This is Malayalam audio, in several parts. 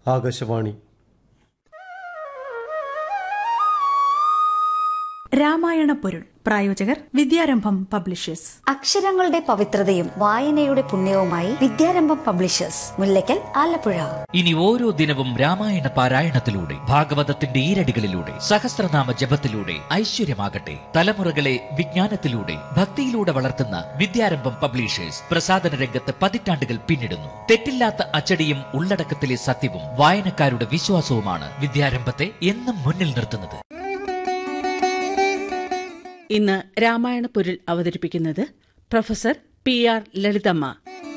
ആകാശവാണി രാമായണ പൊരുൾ പ്രായോജകർ വിദ്യാരംഭം പബ്ലിഷേഴ്സ് അക്ഷരങ്ങളുടെ പവിത്രതയും വായനയുടെ പുണ്യവുമായി വിദ്യാരംഭം പബ്ലിഷേഴ്സ് മുല്ലയ്ക്കൽ ആലപ്പുഴ ഇനി ഓരോ ദിനവും രാമായണ പാരായണത്തിലൂടെ ഭാഗവതത്തിന്റെ ഈരടികളിലൂടെ സഹസ്രനാമ ജപത്തിലൂടെ ഐശ്വര്യമാകട്ടെ തലമുറകളെ വിജ്ഞാനത്തിലൂടെ ഭക്തിയിലൂടെ വളർത്തുന്ന വിദ്യാരംഭം പബ്ലിഷേഴ്സ് പ്രസാദന രംഗത്ത് പതിറ്റാണ്ടുകൾ പിന്നിടുന്നു തെറ്റില്ലാത്ത അച്ചടിയും ഉള്ളടക്കത്തിലെ സത്യവും വായനക്കാരുടെ വിശ്വാസവുമാണ് വിദ്യാരംഭത്തെ എന്നും മുന്നിൽ നിർത്തുന്നത് ഇന്ന് രാമായണ പൊരുൾ അവതരിപ്പിക്കുന്നത് പ്രൊഫസർ പി ആർ ലളിതമ്മ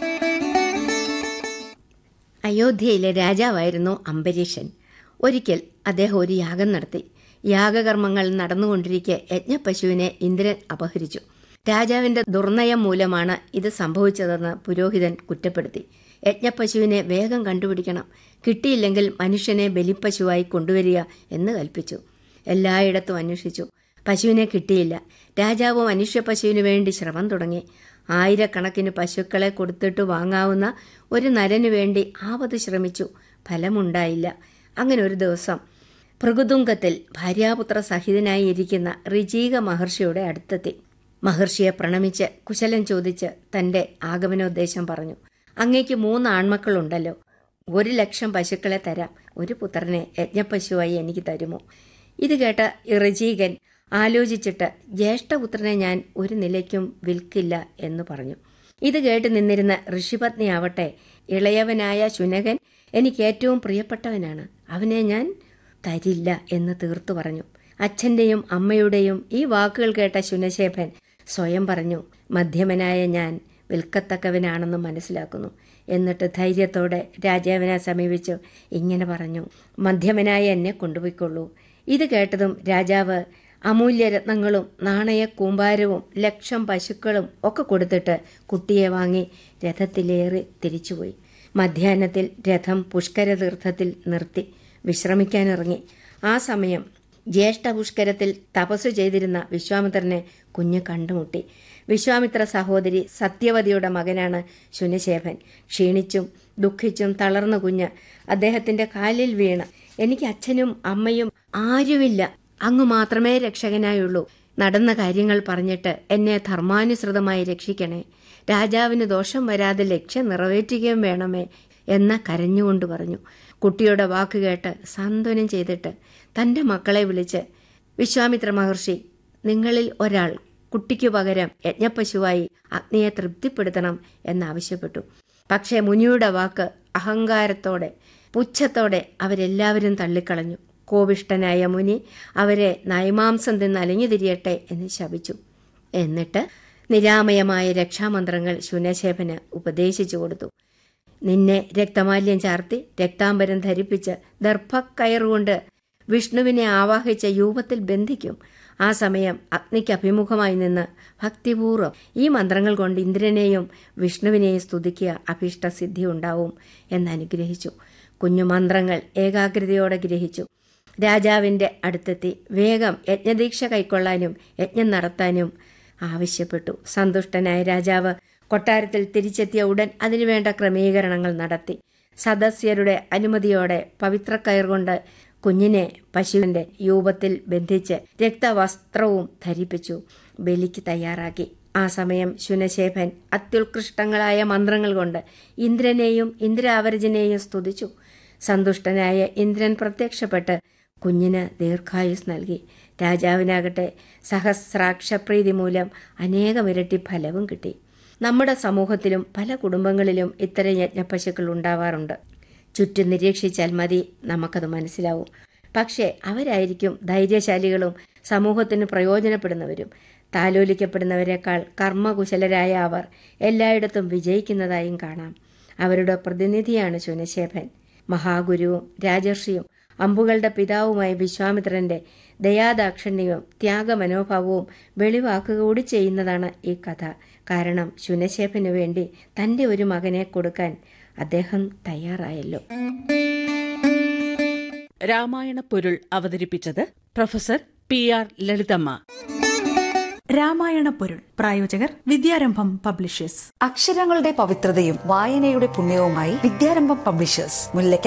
അയോധ്യയിലെ രാജാവായിരുന്നു അംബരീഷൻ ഒരിക്കൽ അദ്ദേഹം ഒരു യാഗം നടത്തി യാഗകർമ്മങ്ങൾ നടന്നുകൊണ്ടിരിക്കെ യജ്ഞപശുവിനെ ഇന്ദ്രൻ അപഹരിച്ചു രാജാവിന്റെ ദുർനയം മൂലമാണ് ഇത് സംഭവിച്ചതെന്ന് പുരോഹിതൻ കുറ്റപ്പെടുത്തി യജ്ഞപശുവിനെ വേഗം കണ്ടുപിടിക്കണം കിട്ടിയില്ലെങ്കിൽ മനുഷ്യനെ ബലിപ്പശുവായി കൊണ്ടുവരിക എന്ന് കൽപ്പിച്ചു എല്ലായിടത്തും അന്വേഷിച്ചു പശുവിനെ കിട്ടിയില്ല രാജാവ് മനുഷ്യ പശുവിനു വേണ്ടി ശ്രമം തുടങ്ങി ആയിരക്കണക്കിന് പശുക്കളെ കൊടുത്തിട്ട് വാങ്ങാവുന്ന ഒരു നരനു വേണ്ടി ആവത് ശ്രമിച്ചു ഫലമുണ്ടായില്ല അങ്ങനെ ഒരു ദിവസം ഭൃഗുതുങ്കത്തിൽ ഭാര്യാപുത്ര സഹിതനായി ഇരിക്കുന്ന ഋചീക മഹർഷിയുടെ അടുത്തെത്തി മഹർഷിയെ പ്രണമിച്ച് കുശലം ചോദിച്ച് തന്റെ ആഗമനോദ്ദേശം പറഞ്ഞു അങ്ങേക്ക് മൂന്ന് ആൺമക്കളുണ്ടല്ലോ ഒരു ലക്ഷം പശുക്കളെ തരാം ഒരു പുത്രനെ യജ്ഞപശുവായി എനിക്ക് തരുമോ ഇത് കേട്ട ഋചീകൻ ആലോചിച്ചിട്ട് ജ്യേഷ്ഠപുത്രനെ ഞാൻ ഒരു നിലയ്ക്കും വിൽക്കില്ല എന്ന് പറഞ്ഞു ഇത് കേട്ട് നിന്നിരുന്ന ഋഷിപത്നിയാവട്ടെ ഇളയവനായ ശുനകൻ എനിക്ക് ഏറ്റവും പ്രിയപ്പെട്ടവനാണ് അവനെ ഞാൻ തരില്ല എന്ന് തീർത്തു പറഞ്ഞു അച്ഛന്റെയും അമ്മയുടെയും ഈ വാക്കുകൾ കേട്ട ശുനശേഖൻ സ്വയം പറഞ്ഞു മധ്യമനായ ഞാൻ വിൽക്കത്തക്കവനാണെന്ന് മനസ്സിലാക്കുന്നു എന്നിട്ട് ധൈര്യത്തോടെ രാജാവിനെ സമീപിച്ചു ഇങ്ങനെ പറഞ്ഞു മധ്യമനായ എന്നെ കൊണ്ടുപോയിക്കൊള്ളൂ ഇത് കേട്ടതും രാജാവ് അമൂല്യരത്നങ്ങളും നാണയ കൂമ്പാരവും ലക്ഷം പശുക്കളും ഒക്കെ കൊടുത്തിട്ട് കുട്ടിയെ വാങ്ങി രഥത്തിലേറി തിരിച്ചുപോയി മധ്യാഹ്നത്തിൽ രഥം പുഷ്കര തീർത്ഥത്തിൽ നിർത്തി വിശ്രമിക്കാനിറങ്ങി ആ സമയം ജ്യേഷ്ഠ പുഷ്കരത്തിൽ തപസ്സു ചെയ്തിരുന്ന വിശ്വാമിത്രനെ കുഞ്ഞ് കണ്ടുമുട്ടി വിശ്വാമിത്ര സഹോദരി സത്യവതിയുടെ മകനാണ് ശുനശേഖൻ ക്ഷീണിച്ചും ദുഃഖിച്ചും തളർന്ന കുഞ്ഞ് അദ്ദേഹത്തിന്റെ കാലിൽ വീണ് എനിക്ക് അച്ഛനും അമ്മയും ആരുമില്ല അങ്ങ് മാത്രമേ രക്ഷകനായുള്ളൂ നടന്ന കാര്യങ്ങൾ പറഞ്ഞിട്ട് എന്നെ ധർമാനുസൃതമായി രക്ഷിക്കണേ രാജാവിന് ദോഷം വരാതെ ലക്ഷ്യം നിറവേറ്റുകയും വേണമേ എന്ന് കരഞ്ഞുകൊണ്ട് പറഞ്ഞു കുട്ടിയുടെ വാക്ക് കേട്ട് സാന്ത്വനം ചെയ്തിട്ട് തന്റെ മക്കളെ വിളിച്ച് വിശ്വാമിത്ര മഹർഷി നിങ്ങളിൽ ഒരാൾ കുട്ടിക്കു പകരം യജ്ഞപശുവായി അഗ്നിയെ തൃപ്തിപ്പെടുത്തണം എന്നാവശ്യപ്പെട്ടു പക്ഷേ മുനിയുടെ വാക്ക് അഹങ്കാരത്തോടെ പുച്ഛത്തോടെ അവരെല്ലാവരും തള്ളിക്കളഞ്ഞു കോപിഷ്ടനായ മുനി അവരെ നയമാംസം തിന്ന് അലിഞ്ഞു തിരിയട്ടെ എന്ന് ശപിച്ചു എന്നിട്ട് നിരാമയമായ രക്ഷാമന്ത്രങ്ങൾ ശുനശേഖന് ഉപദേശിച്ചു കൊടുത്തു നിന്നെ രക്തമാല്യം ചാർത്തി രക്താംബരം ധരിപ്പിച്ച് ദർഭക്കയറുകൊണ്ട് വിഷ്ണുവിനെ ആവാഹിച്ച യൂപത്തിൽ ബന്ധിക്കും ആ സമയം അഗ്നിക്ക് അഭിമുഖമായി നിന്ന് ഭക്തിപൂർവ്വം ഈ മന്ത്രങ്ങൾ കൊണ്ട് ഇന്ദ്രനെയും വിഷ്ണുവിനെയും സ്തുതിക്കുക അഭീഷ്ടസിദ്ധി ഉണ്ടാവും എന്ന് അനുഗ്രഹിച്ചു കുഞ്ഞു മന്ത്രങ്ങൾ ഏകാഗ്രതയോടെ ഗ്രഹിച്ചു രാജാവിന്റെ അടുത്തെത്തി വേഗം യജ്ഞദീക്ഷ കൈക്കൊള്ളാനും യജ്ഞം നടത്താനും ആവശ്യപ്പെട്ടു സന്തുഷ്ടനായ രാജാവ് കൊട്ടാരത്തിൽ തിരിച്ചെത്തിയ ഉടൻ അതിനുവേണ്ട ക്രമീകരണങ്ങൾ നടത്തി സദസ്യരുടെ അനുമതിയോടെ പവിത്രക്കയർ കൊണ്ട് കുഞ്ഞിനെ പശുവിന്റെ രൂപത്തിൽ ബന്ധിച്ച് രക്തവസ്ത്രവും ധരിപ്പിച്ചു ബലിക്ക് തയ്യാറാക്കി ആ സമയം ശുനശേഖൻ അത്യുത്കൃഷ്ടങ്ങളായ മന്ത്രങ്ങൾ കൊണ്ട് ഇന്ദ്രനെയും ഇന്ദ്രാവരജനെയും സ്തുതിച്ചു സന്തുഷ്ടനായ ഇന്ദ്രൻ പ്രത്യക്ഷപ്പെട്ട് കുഞ്ഞിന് ദീർഘായുസ് നൽകി രാജാവിനാകട്ടെ സഹസ്രാക്ഷപ്രീതി മൂലം അനേകമിരട്ടി ഫലവും കിട്ടി നമ്മുടെ സമൂഹത്തിലും പല കുടുംബങ്ങളിലും ഇത്തരം യജ്ഞപശുക്കൾ ഉണ്ടാവാറുണ്ട് ചുറ്റും നിരീക്ഷിച്ചാൽ മതി നമുക്കത് മനസ്സിലാവും പക്ഷേ അവരായിരിക്കും ധൈര്യശാലികളും സമൂഹത്തിന് പ്രയോജനപ്പെടുന്നവരും താലോലിക്കപ്പെടുന്നവരെക്കാൾ കർമ്മകുശലരായ അവർ എല്ലായിടത്തും വിജയിക്കുന്നതായും കാണാം അവരുടെ പ്രതിനിധിയാണ് ശുനശേഖൻ മഹാഗുരുവും രാജർഷിയും അമ്പുകളുടെ പിതാവുമായ വിശ്വാമിത്രന്റെ ദയാദാക്ഷിണ്യവും ത്യാഗമനോഭാവവും വെളിവാക്കുക കൂടി ചെയ്യുന്നതാണ് ഈ കഥ കാരണം ശുനശേഖനു വേണ്ടി തന്റെ ഒരു മകനെ കൊടുക്കാൻ അദ്ദേഹം തയ്യാറായല്ലോ രാമായണ പൊരുൾ അവതരിപ്പിച്ചത് professor P R Lalithamma Ramayana Porul പ്രായോജകർ വിദ്യാരംഭം പബ്ലിഷേഴ്സ് അക്ഷരങ്ങളുടെ പവിത്രതയും വായനയുടെ പുണ്യവുമായി വിദ്യാരംഭം പബ്ലിഷേഴ്സ് മുല്ലയ്ക്കൽ